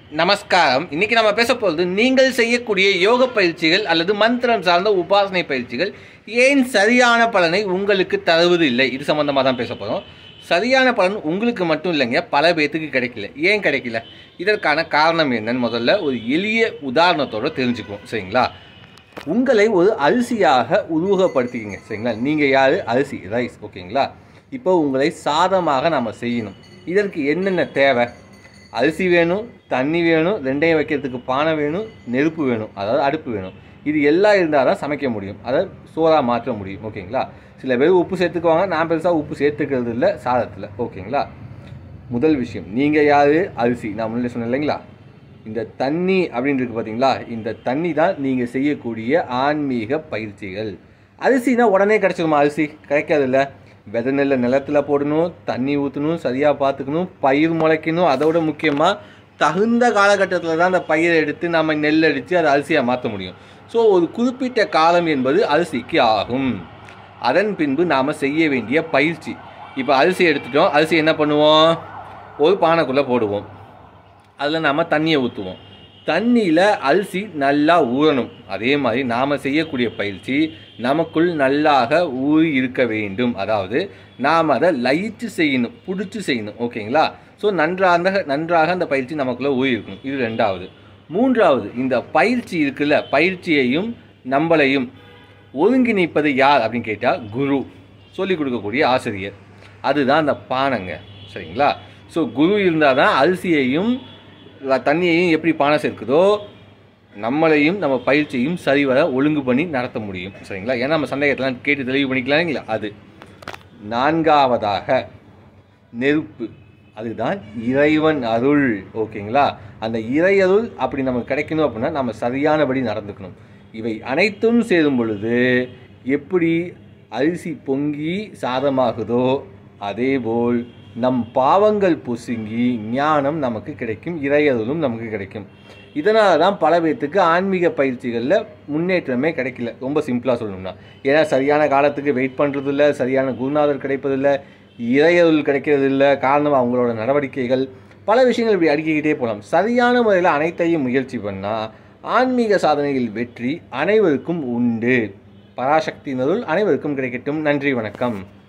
நமஸ்காரம் இன்னைக்கு நம்ம பேச போகிறது நீங்கள் செய்யக்கூடிய யோக பயிற்சிகள் அல்லது மந்திரம் சார்ந்த உபாசனை பயிற்சிகள் ஏன் சரியான பலனை உங்களுக்கு தருவதில்லை இது சம்பந்தமாக தான் பேச போகிறோம் சரியான பலன் உங்களுக்கு மட்டும் இல்லைங்க பல பேர்த்துக்கு கிடைக்கல ஏன் கிடைக்கல இதற்கான காரணம் என்னன்னு முதல்ல ஒரு எளிய உதாரணத்தோட தெரிஞ்சுக்குவோம் சரிங்களா உங்களை ஒரு அரிசியாக உருவகப்படுத்திக்கிங்க சரிங்களா நீங்கள் யார் அரிசி ரைஸ் ஓகேங்களா இப்போ உங்களை சாதமாக நாம் செய்யணும் இதற்கு என்னென்ன தேவை அரிசி வேணும் தண்ணி வேணும் ரெண்டையும் வைக்கிறதுக்கு பானை வேணும் நெருப்பு வேணும் அதாவது அடுப்பு வேணும் இது எல்லாம் இருந்தால் தான் சமைக்க முடியும் அதை சோறாக மாற்ற முடியும் ஓகேங்களா சில பேர் உப்பு சேர்த்துக்குவாங்க நான் பெருசாக உப்பு சேர்த்துக்கிறது இல்லை சாதத்தில் ஓகேங்களா முதல் விஷயம் நீங்கள் யார் அரிசி நான் முன்னாடி சொன்னேன் இல்லைங்களா இந்த தண்ணி அப்படின்னு இருக்கு பார்த்தீங்களா இந்த தண்ணி தான் நீங்கள் செய்யக்கூடிய ஆன்மீக பயிற்சிகள் அரிசினா உடனே கிடச்சிருமா அரிசி கிடைக்காதுல்ல விதை நெல்லை நிலத்தில் போடணும் தண்ணி ஊற்றணும் சரியாக பார்த்துக்கணும் பயிர் முளைக்கணும் அதோட முக்கியமாக தகுந்த காலகட்டத்தில் தான் அந்த பயிரை எடுத்து நம்ம நெல் அடித்து அதை அரிசியாக மாற்ற முடியும் ஸோ ஒரு குறிப்பிட்ட காலம் என்பது அரிசிக்கு ஆகும் அதன் பின்பு நாம் செய்ய வேண்டிய பயிற்சி இப்போ அரிசி எடுத்துட்டோம் அரிசி என்ன பண்ணுவோம் ஒரு பானைக்குள்ளே போடுவோம் அதில் நாம் தண்ணியை ஊற்றுவோம் தண்ணியில் அரிசி நல்லா ஊறணும் அதே மாதிரி நாம் செய்யக்கூடிய பயிற்சி நமக்குள் நல்லாக ஊறி இருக்க வேண்டும் அதாவது நாம் அதை லயிச்சு செய்யணும் பிடிச்சி செய்யணும் ஓகேங்களா ஸோ நன்றாக நன்றாக அந்த பயிற்சி நமக்குள்ளே ஊறி இருக்கணும் இது ரெண்டாவது மூன்றாவது இந்த பயிற்சி இருக்குல்ல பயிற்சியையும் நம்மளையும் ஒருங்கிணைப்பது யார் அப்படின்னு கேட்டால் குரு சொல்லிக் கொடுக்கக்கூடிய ஆசிரியர் அதுதான் அந்த பானைங்க சரிங்களா ஸோ குரு இருந்தால் தான் அரிசியையும் ல- தண்ணியையும் எப்படி பானை சேர்க்குதோ நம்மளையும் நம்ம பயிற்சியும் சரிவர ஒழுங்கு பண்ணி நடத்த முடியும் சரிங்களா ஏன்னா நம்ம சந்தேகத்தெல்லாம் கேட்டு தெளிவு பண்ணிக்கலாம் இல்லைங்களா அது நான்காவதாக நெருப்பு அதுதான் இறைவன் அருள் ஓகேங்களா அந்த இறை அருள் அப்படி நமக்கு கிடைக்கணும் அப்படின்னா நம்ம சரியானபடி நடந்துக்கணும் இவை அனைத்தும் சேரும் பொழுது எப்படி அரிசி பொங்கி சாதமாகுதோ அதேபோல் நம் பாவங்கள் பொசுங்கி ஞானம் நமக்கு கிடைக்கும் இறையருளும் நமக்கு கிடைக்கும் இதனால தான் பல பேர்த்துக்கு ஆன்மீக பயிற்சிகளில் முன்னேற்றமே கிடைக்கல ரொம்ப சிம்பிளாக சொல்லணும்னா ஏன்னா சரியான காலத்துக்கு வெயிட் பண்ணுறது இல்லை சரியான குருநாதர் கிடைப்பதில்லை இறையருள் கிடைக்கிறது இல்லை காரணம் அவங்களோட நடவடிக்கைகள் பல விஷயங்கள் இப்படி அடுக்கிக்கிட்டே போகலாம் சரியான முறையில் அனைத்தையும் முயற்சி பண்ணால் ஆன்மீக சாதனையில் வெற்றி அனைவருக்கும் உண்டு பராசக்தியினருள் அனைவருக்கும் கிடைக்கட்டும் நன்றி வணக்கம்